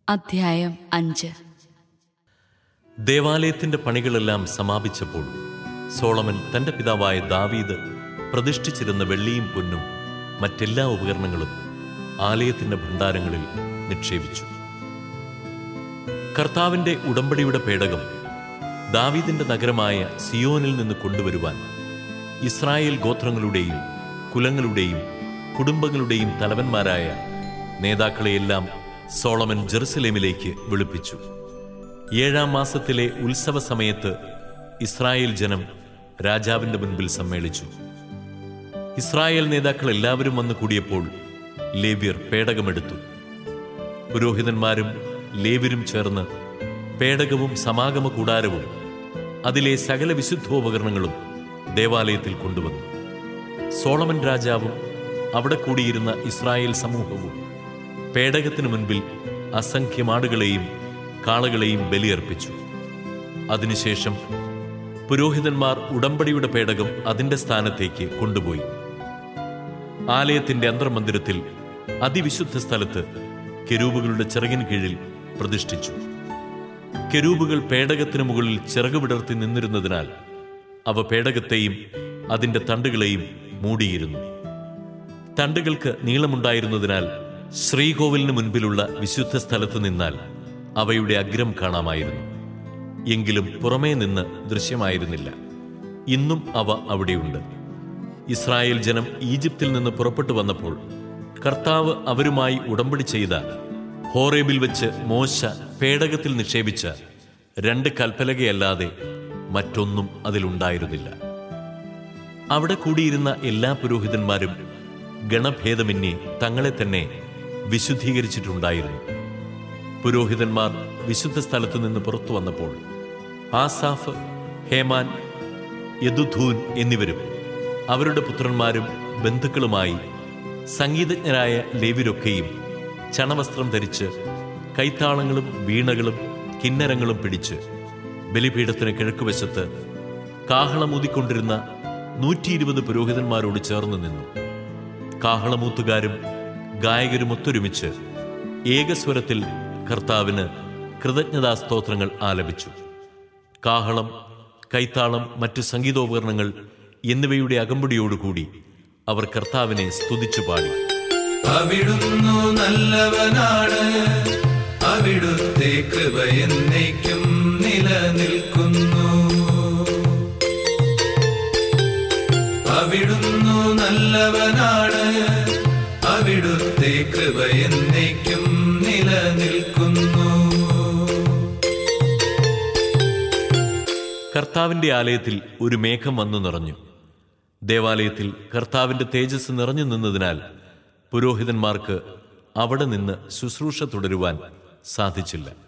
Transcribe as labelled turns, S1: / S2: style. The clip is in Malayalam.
S1: അധ്യായം അഞ്ച്
S2: ദേവാലയത്തിന്റെ പണികളെല്ലാം സമാപിച്ചപ്പോൾ സോളമൻ തന്റെ പിതാവായ ദാവീദ് പ്രതിഷ്ഠിച്ചിരുന്ന വെള്ളിയും പൊന്നും മറ്റെല്ലാ ഉപകരണങ്ങളും ആലയത്തിന്റെ ഭണ്ഡാരങ്ങളിൽ നിക്ഷേപിച്ചു കർത്താവിന്റെ ഉടമ്പടിയുടെ പേടകം ദാവീദിന്റെ നഗരമായ സിയോനിൽ നിന്ന് കൊണ്ടുവരുവാൻ ഇസ്രായേൽ ഗോത്രങ്ങളുടെയും കുലങ്ങളുടെയും കുടുംബങ്ങളുടെയും തലവന്മാരായ നേതാക്കളെയെല്ലാം സോളമൻ ജെറുസലേമിലേക്ക് വിളിപ്പിച്ചു ഏഴാം മാസത്തിലെ ഉത്സവ സമയത്ത് ഇസ്രായേൽ ജനം രാജാവിന്റെ മുൻപിൽ സമ്മേളിച്ചു ഇസ്രായേൽ നേതാക്കൾ എല്ലാവരും വന്നു കൂടിയപ്പോൾ ലേവ്യർ പേടകമെടുത്തു പുരോഹിതന്മാരും ലേവ്യരും ചേർന്ന് പേടകവും സമാഗമ കൂടാരവും അതിലെ സകല വിശുദ്ധോപകരണങ്ങളും ദേവാലയത്തിൽ കൊണ്ടുവന്നു സോളമൻ രാജാവും അവിടെ കൂടിയിരുന്ന ഇസ്രായേൽ സമൂഹവും പേടകത്തിനു മുൻപിൽ അസംഖ്യം ആടുകളെയും കാളകളെയും ബലിയർപ്പിച്ചു അതിനുശേഷം പുരോഹിതന്മാർ ഉടമ്പടിയുടെ പേടകം അതിന്റെ സ്ഥാനത്തേക്ക് കൊണ്ടുപോയി ആലയത്തിന്റെ അന്തർമന്ദിരത്തിൽ അതിവിശുദ്ധ സ്ഥലത്ത് കെരൂബുകളുടെ ചിറകിൻ കീഴിൽ പ്രതിഷ്ഠിച്ചു കെരൂബുകൾ പേടകത്തിനു മുകളിൽ ചിറക് വിടർത്തി നിന്നിരുന്നതിനാൽ അവ പേടകത്തെയും അതിന്റെ തണ്ടുകളെയും മൂടിയിരുന്നു തണ്ടുകൾക്ക് നീളമുണ്ടായിരുന്നതിനാൽ ശ്രീകോവിലിന് മുൻപിലുള്ള വിശുദ്ധ സ്ഥലത്ത് നിന്നാൽ അവയുടെ അഗ്രം കാണാമായിരുന്നു എങ്കിലും പുറമേ നിന്ന് ദൃശ്യമായിരുന്നില്ല ഇന്നും അവ അവിടെയുണ്ട് ഇസ്രായേൽ ജനം ഈജിപ്തിൽ നിന്ന് പുറപ്പെട്ടു വന്നപ്പോൾ കർത്താവ് അവരുമായി ഉടമ്പടി ചെയ്ത ഹോറേബിൽ വെച്ച് മോശ പേടകത്തിൽ നിക്ഷേപിച്ച രണ്ട് കൽപ്പലകയല്ലാതെ മറ്റൊന്നും അതിലുണ്ടായിരുന്നില്ല അവിടെ കൂടിയിരുന്ന എല്ലാ പുരോഹിതന്മാരും ഗണഭേദമന്യേ തങ്ങളെ തന്നെ വിശുദ്ധീകരിച്ചിട്ടുണ്ടായിരുന്നു പുരോഹിതന്മാർ വിശുദ്ധ സ്ഥലത്തു നിന്ന് പുറത്തു വന്നപ്പോൾ ആസാഫ് ഹേമാൻ യദുധൂൻ എന്നിവരും അവരുടെ പുത്രന്മാരും ബന്ധുക്കളുമായി സംഗീതജ്ഞരായ ലേവിരൊക്കെയും ചണവസ്ത്രം ധരിച്ച് കൈത്താളങ്ങളും വീണകളും കിന്നരങ്ങളും പിടിച്ച് ബലിപീഠത്തിന് കിഴക്കുവശത്ത് കാഹളമൂതിക്കൊണ്ടിരുന്ന നൂറ്റി ഇരുപത് പുരോഹിതന്മാരോട് ചേർന്ന് നിന്നു കാഹളമൂത്തുകാരും ഗായകരും ഒത്തൊരുമിച്ച് ഏകസ്വരത്തിൽ കർത്താവിന് കൃതജ്ഞതാസ്തോത്രങ്ങൾ ആലപിച്ചു കാഹളം കൈത്താളം മറ്റു സംഗീതോപകരണങ്ങൾ എന്നിവയുടെ അകമ്പടിയോടുകൂടി അവർ കർത്താവിനെ സ്തുതിച്ചു പാടി
S3: അവിടുന്നു നല്ലവനാണ് അവിടുത്തെ കൃപ എന്നേക്കും നിലനിൽക്കുന്നു അവിടുന്നു നല്ലവനാണ് അവിടുത്തെ കൃപ എന്നേക്കും നിലനിൽക്കുന്നു
S2: കർത്താവിന്റെ ആലയത്തിൽ ഒരു മേഘം വന്നു നിറഞ്ഞു ദേവാലയത്തിൽ കർത്താവിന്റെ തേജസ് നിറഞ്ഞു നിന്നതിനാൽ പുരോഹിതന്മാർക്ക് അവിടെ നിന്ന് ശുശ്രൂഷ തുടരുവാൻ സാധിച്ചില്ല